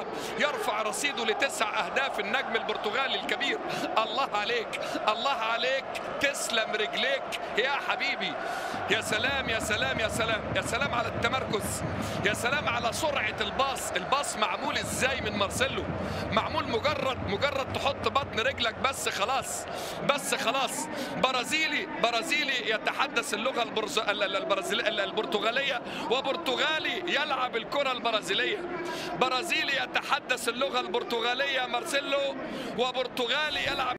يرفع رصيده لتسع اهداف النجم البرتغالي الكبير الله عليك الله عليك تسلم رجليك يا حبيبي يا سلام يا سلام يا سلام يا سلام على التمركز يا سلام على سرعه الباص الباص معمول ازاي من مارسيلو معمول مجرد مجرد تحط بطن رجلك بس خلاص بس خلاص برازيلي برازيلي يتحدث اللغه البرز... ال- ال- البرازيل... ال- البرتغاليه وبرتغالي يلعب الكره البرازيليه برازيلي يتحدث اللغه البرتغاليه مارسيلو وبرتغالي يلعب